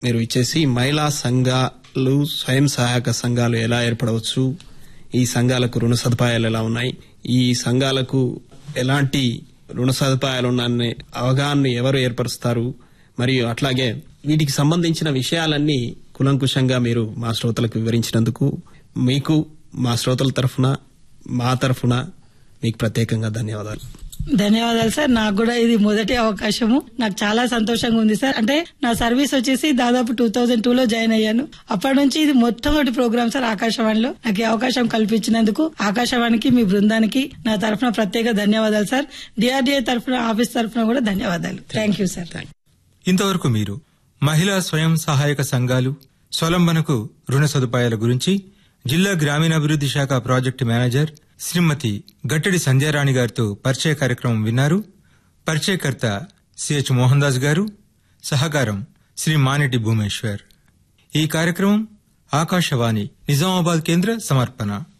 మీరు ఇచ్చేసి మహిళా సంఘాలు స్వయం సహాయక సంఘాలు ఎలా ఏర్పడవచ్చు ఈ సంఘాలకు రుణ సదుపాయాలు ఎలా ఉన్నాయి ఈ సంఘాలకు ఎలాంటి రుణ సదుపాయాలు ఉన్నాయనే అవగాహన ఎవరు ఏర్పరుస్తారు మరియు అట్లాగే వీటికి సంబంధించిన విషయాలన్నీ కులంకుశంగా మీరు మా శ్రోతలకు వివరించినందుకు మీకు మా శ్రోతల తరఫున మా తరఫున మీకు ప్రత్యేకంగా ధన్యవాదాలు ధన్యవాదాలు సార్ నాకు కూడా ఇది మొదటి అవకాశము నాకు చాలా సంతోషంగా ఉంది సార్ అంటే నా సర్వీస్ వచ్చేసి దాదాపు టూ థౌజండ్ టూ లో జాయిన్ అయ్యాను అప్పటి నుంచి ఇది మొట్టమొదటి ప్రోగ్రామ్ సార్ ఆకాశవాణిలో నాకు ఈ అవకాశం కల్పించినందుకు ఆకాశవాణికి మీ బృందానికి నా తరఫున ప్రత్యేక ధన్యవాదాలు సార్ డిఆర్డీఏ తరఫున ఆఫీస్ తరఫున కూడా ధన్యవాదాలు థ్యాంక్ యూ సార్ ఇంతవరకు మీరు మహిళా స్వయం సహాయక సంఘాలు స్వలంబనకు రుణ సదుపాయాల గురించి జిల్లా గ్రామీణాభివృద్ది శాఖ ప్రాజెక్టు మేనేజర్ శ్రీమతి గట్టడి సంధ్యారాణి గారితో పరిచయ కార్యక్రమం విన్నారు పరిచయకర్త సిహెచ్ మోహన్ దాస్ గారు సహకారం శ్రీ మానిటి భూమేశ్వర్ ఈ కార్యక్రమం ఆకాశవాణి నిజామాబాద్ కేంద్ర సమర్పణ